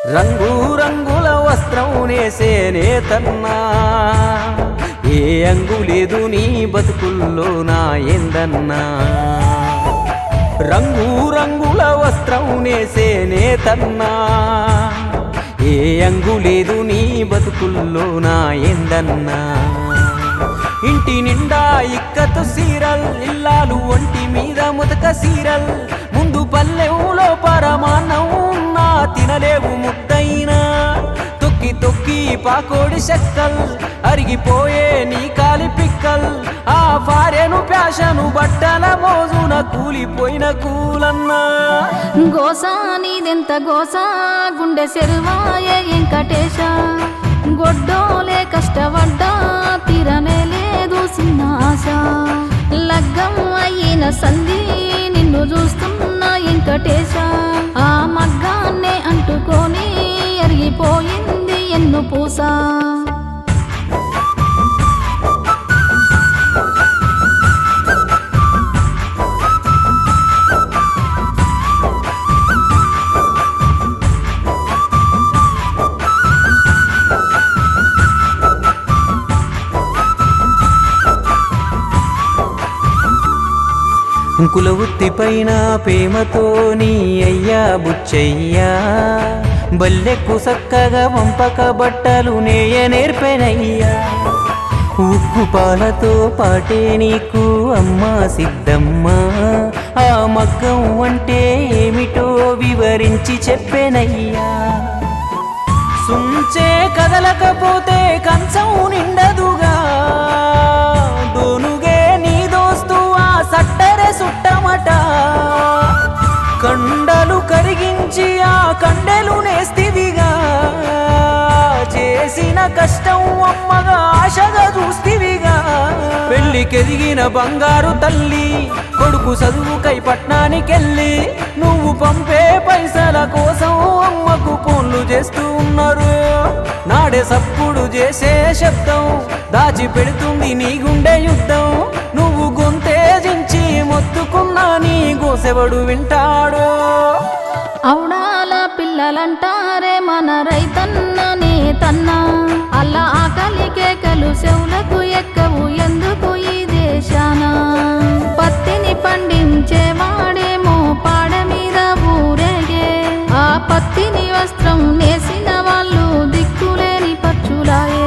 రంగు రంగుల వస్త్రం నేసే నేతన్నా ఏ అంగు లేదు నీ బతుకుల్లో నా ఎందన్నా రంగు రంగుల వస్త్రం నేసే నేతన్నా ఏ అంగు లేదు నీ బతుకుల్లో నా ఎందన్నా ఇంటి నిండా ఇక్కతు సీరల్ ఇల్లాలు ఒంటి మీద ముతక సీరల్ ముందు పల్లెవులో పరమాన్నం ఉన్నా తినలేవు ముద్దైనా తొక్కి తొక్కి పాకోడి చెక్కల్ అరిగిపోయే నీ కాలి పిక్కల్ ఆ ఫారెను ప్యాషను బట్టల మోజున కూలిపోయిన కూలన్నా గోసా నీదెంత గోసా గుండె సెరువాయే వెంకటేశ గొడ్డోలే కష్టపడ్డా తీరనే లేదు చిన్న ఆశ లగ్గం అయిన సంధి నిన్ను చూస్తున్నా వెంకటేశ ఆ మగ్గాన్నే అంటుకొని ఎరిగిపోయింది ఎన్ను పూసా కుల వృత్తి పైన ప్రేమతో నీ అయ్యా బుచ్చయ్యా బల్లెక్కు సక్కగా వంపక బట్టలు నేయ నేర్పెనయ్యా ఉక్కు పాలతో పాటే నీకు అమ్మా సిద్ధమ్మ ఆ మగ్గం అంటే ఏమిటో వివరించి చెప్పెనయ్యా సుంచే కదలకపోతే కంచం నిండదుగా దోనుగే నీ దోస్తు ఆ సట్టరే సుట్టమట కండలు కరిగించి ఆ కండెలు నేస్తివిగా చేసిన కష్టం అమ్మగా ఆశగా చూస్తివిగా పెళ్లికెదిగిన బంగారు తల్లి కొడుకు చదువుకై పట్నానికెళ్ళి నువ్వు పంపే పైసల కోసం అమ్మకు ఫోన్లు చేస్తూ ఉన్నారు నాడే సప్పుడు చేసే శబ్దం దాచి పెడుతుంది నీ గుండె యుద్ధం నువ్వు గొంతేజించి మొత్తుకున్నా నీ గోసెవడు వింటాడు అవుడాల పిల్లలంటారే మన రైతన్న నేతన్న అలా ఆకలి కేకలు చెవులకు ఎక్కవు ఎందుకు ఈ దేశాన పత్తిని పండించేవాడేమో పాడ మీద ఊరేగే ఆ పత్తిని వస్త్రం నేసిన వాళ్ళు దిక్కులేని పచ్చులాయే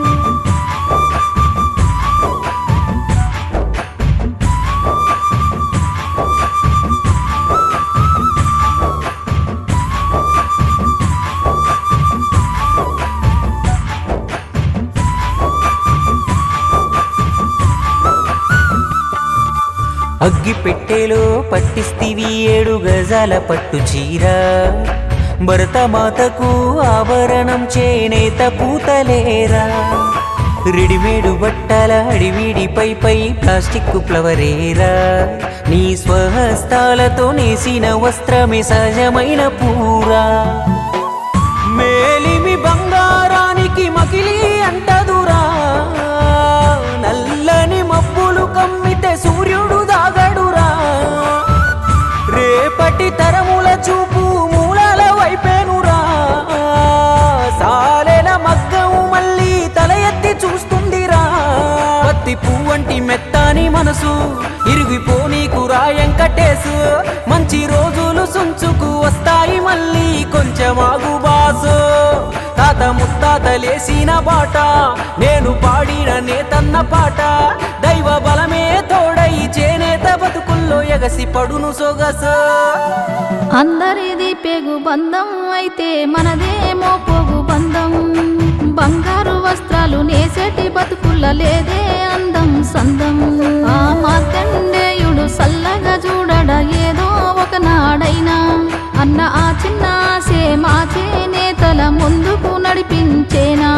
అగ్గి పెట్టెలో పట్టిస్తివి ఏడు గజాల పట్టు చీర భరతమాతకు ఆభరణం చేనేత పూతలేరా రెడిమేడు బట్టల అడివిడిపై పై ప్లాస్టిక్ ఫ్లవరేరా నీ స్వహస్తాలతో నేసిన వస్త్రమే సహజమైన పూరా మేలిమి బంగారానికి మకిలి అంటదురా నల్లని మబ్బులు కమ్మితే సూర్యుడు దాగడురా రేపటి తరముల చూపు మూలాల వైపేనురా సాలెల మగ్గం మళ్ళీ తల ఎత్తి చూస్తుందిరా పత్తి పువ్వంటి మెత్తాని మనసు ఇరిగిపోనీకు రాయంకటేసు మంచి రోజులు సుంచుకు వస్తాయి మళ్ళీ కొంచెం ఆగు బాసు తాత ముత్తాత లేసిన బాట నేను పాడిన నేతన్న పాట దైవ బలమే తోడై చేనేత బతుకుల్లో ఎగసి పడును సొగసు అందరిది పెగు బంధం అయితే మనదేమో పొగు బంధం బంగారు వస్త్రాలు నేసేటి బతుకుల్ల లేదే అందం సందం ఆ మార్కండేయుడు సల్లగా చూడడ ఏదో ఒకనాడైనా అన్న ఆ చిన్న ఆశే మా చేనేతల ముందుకు నడిపించేనా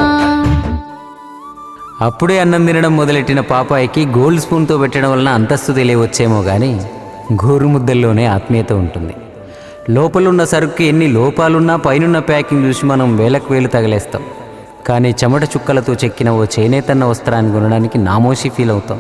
అప్పుడే అన్నం తినడం మొదలెట్టిన పాపాయికి గోల్డ్ స్పూన్తో పెట్టడం వలన అంతస్తు తెలియవచ్చేమో కానీ గోరు ముద్దల్లోనే ఆత్మీయత ఉంటుంది లోపలున్న సరుకుకి ఎన్ని లోపాలున్నా పైనున్న ప్యాకింగ్ చూసి మనం వేలకు వేలు తగలేస్తాం కానీ చెమట చుక్కలతో చెక్కిన ఓ చేనేతన్న వస్త్రాన్ని కొనడానికి నామోషి ఫీల్ అవుతాం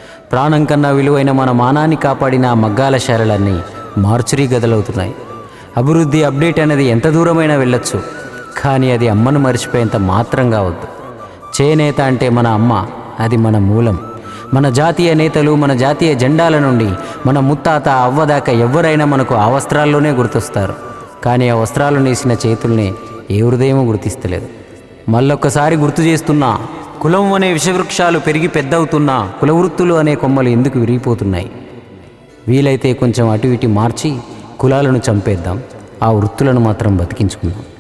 ప్రాణం కన్నా విలువైన మన మానాన్ని కాపాడిన ఆ మగ్గాల శాలలన్నీ మార్చురీ గదలవుతున్నాయి అభివృద్ధి అప్డేట్ అనేది ఎంత దూరమైనా వెళ్ళొచ్చు కానీ అది అమ్మను మర్చిపోయేంత మాత్రం కావద్దు చేనేత అంటే మన అమ్మ అది మన మూలం మన జాతీయ నేతలు మన జాతీయ జెండాల నుండి మన ముత్తాత అవ్వదాకా ఎవరైనా మనకు ఆ వస్త్రాల్లోనే గుర్తొస్తారు కానీ ఆ వస్త్రాలు నేసిన చేతుల్ని ఏ హృదయమూ గుర్తిస్తలేదు మళ్ళొక్కసారి గుర్తు చేస్తున్నా కులం అనే విషవృక్షాలు పెరిగి పెద్దవుతున్నా కులవృత్తులు అనే కొమ్మలు ఎందుకు విరిగిపోతున్నాయి వీలైతే కొంచెం అటు ఇటు మార్చి కులాలను చంపేద్దాం ఆ వృత్తులను మాత్రం బతికించుకుందాం